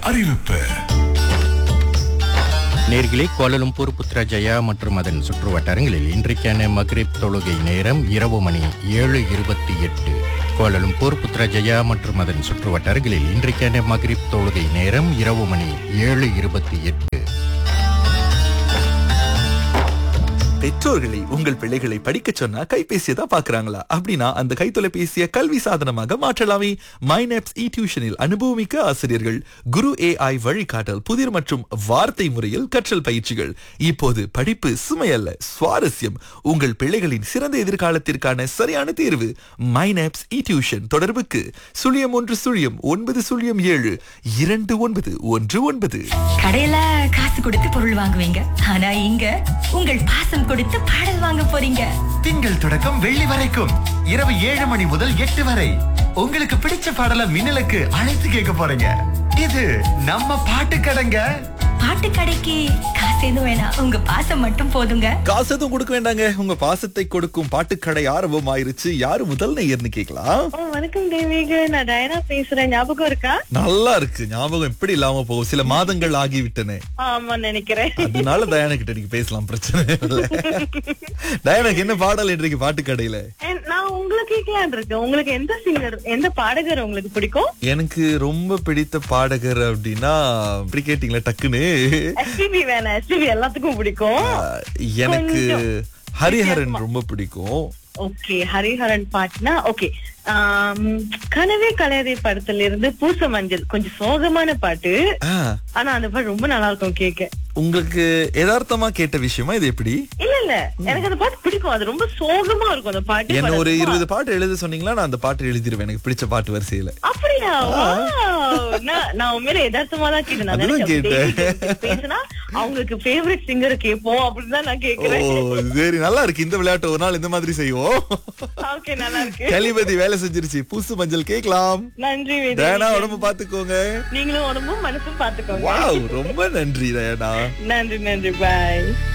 அறிவிப்பு நேர்களே கோலலும்பூர் புத்ராஜயா மற்றும் அதன் சுற்று வட்டாரங்களில் இன்றைக்கான மக்ரிப் தொழுகை நேரம் இரவு மணி ஏழு இருபத்தி எட்டு கோலலும்பூர் புத்ராஜயா மற்றும் அதன் சுற்று வட்டாரங்களில் இன்றைக்கான மக்ரிப் தொழுகை நேரம் இரவு மணி ஏழு இருபத்தி எட்டு பெற்றோர்களை உங்கள் பிள்ளைகளை படிக்க சொன்னா கைபேசியை தான் பாக்குறாங்களா அப்படின்னா அந்த கைத்தொலைபேசியை கல்வி சாதனமாக மாற்றலாமே மைனப்ஸ் இ டியூஷனில் அனுபவமிக்க ஆசிரியர்கள் குரு ஏஐ வழிகாட்டல் புதிர் மற்றும் வார்த்தை முறையில் கற்றல் பயிற்சிகள் இப்போது படிப்பு சுமையல்ல சுவாரஸ்யம் உங்கள் பிள்ளைகளின் சிறந்த எதிர்காலத்திற்கான சரியான தேர்வு மைனப்ஸ் இ டியூஷன் தொடர்புக்கு சுழியம் ஒன்று சுழியம் ஒன்பது சுழியம் ஏழு இரண்டு ஒன்பது ஒன்று ஒன்பது கடையில காசு கொடுத்து பொருள் வாங்குவீங்க ஆனா இங்க உங்கள் பாசம் கொடுத்து பாடல் வாங்க போறீங்க திங்கள் தொடக்கம் வெள்ளி வரைக்கும் இரவு ஏழு மணி முதல் எட்டு வரை உங்களுக்கு பிடிச்ச பாடல மின்னலுக்கு அழைத்து கேட்க போறீங்க இது நம்ம பாட்டு கடைங்க பாட்டு கடைக்கு காசு எதுவும் வேணாம் உங்க பாசம் மட்டும் போதுங்க காசு எதுவும் கொடுக்க வேண்டாங்க உங்க பாசத்தை கொடுக்கும் பாட்டுக்கடை ஆரம்பம் ஆயிருச்சு யாரு முதல் நேயர்னு கேட்கலாம் ஓ வணக்கம் தேவிக நான் டயனா பேசுறேன் ஞாபகம் இருக்கா நல்லா இருக்கு ஞாபகம் எப்படி இல்லாம போகும் சில மாதங்கள் ஆகிவிட்டன ஆமா நினைக்கிறேன் அதனால டயானா கிட்ட நீங்க பேசலாம் பிரச்சனை இல்ல டயானாக்கு என்ன பாடல் இன்றைக்கு பாட்டுக்கடையில And நான் உங்களுக்கு கேட்கலான் இருக்கேன் உங்களுக்கு எந்த சிங்கர் எந்த பாடகர் உங்களுக்கு பிடிக்கும் எனக்கு ரொம்ப பிடித்த பாடகர் அப்படின்னா இப்படி கேட்டீங்களா டக்குன்னு எஸ்பிபி வேணாம் எஸ்பிபி எல்லாத்துக்கும் பிடிக்கும் ஆஹ், எனக்கு கொஞ்சம் ஹரிஹரன் ரொம்ப பிடிக்கும் ஓகே ஹரிஹரன் பாட்டுனா ஓகே கனவே கலையதை படத்துல இருந்து பூச மஞ்சள் கொஞ்சம் சோகமான பாட்டு ஆஹ், ஆனா அந்த பாட்டு ரொம்ப நல்லா இருக்கும் கேட்க உங்களுக்கு யதார்த்தமா கேட்ட விஷயமா இது எப்படி இல்ல இல்ல எனக்கு அந்த பாட்டு பிடிக்கும் அது ரொம்ப சோகமா இருக்கும் அந்த பாட்டு என்ன ஒரு ரொம்ப- இருபது பாட்டு எழுத சொன்னீங்களா நான் அந்த பாட்டு எழுதிருவேன் எனக்கு பிடிச்ச பாட்டு வரிசையில அப்படியா Wow. நான் நான் உண்மையில யதார்த்தமா தான் கேட்டேன் நான் அதுதான் நினைச்சேன் கேட்டேன். டேவிட் பேசினா அவங்களுக்கு ஃபேவரட் சிங்கரை கேட்போம் அப்படின்னு தான் நான் ஓ கேக்குறேன் சரி நல்லா இருக்கு இந்த விளையாட்டு ஒரு நாள் இந்த மாதிரி செய்வோம் ஓகே நல்லா இருக்கு கலிபதி வேலை செஞ்சிருச்சு பூசு மஞ்சள் கேக்கலாம் நன்றி வேதி. டயனா உடம்பு பாத்துக்கோங்க நீங்களும் உடம்பும் மனசும் பாத்துக்கோங்க வாவ் ரொம்ப நன்றி டயனா நன்றி நன்றி பாய்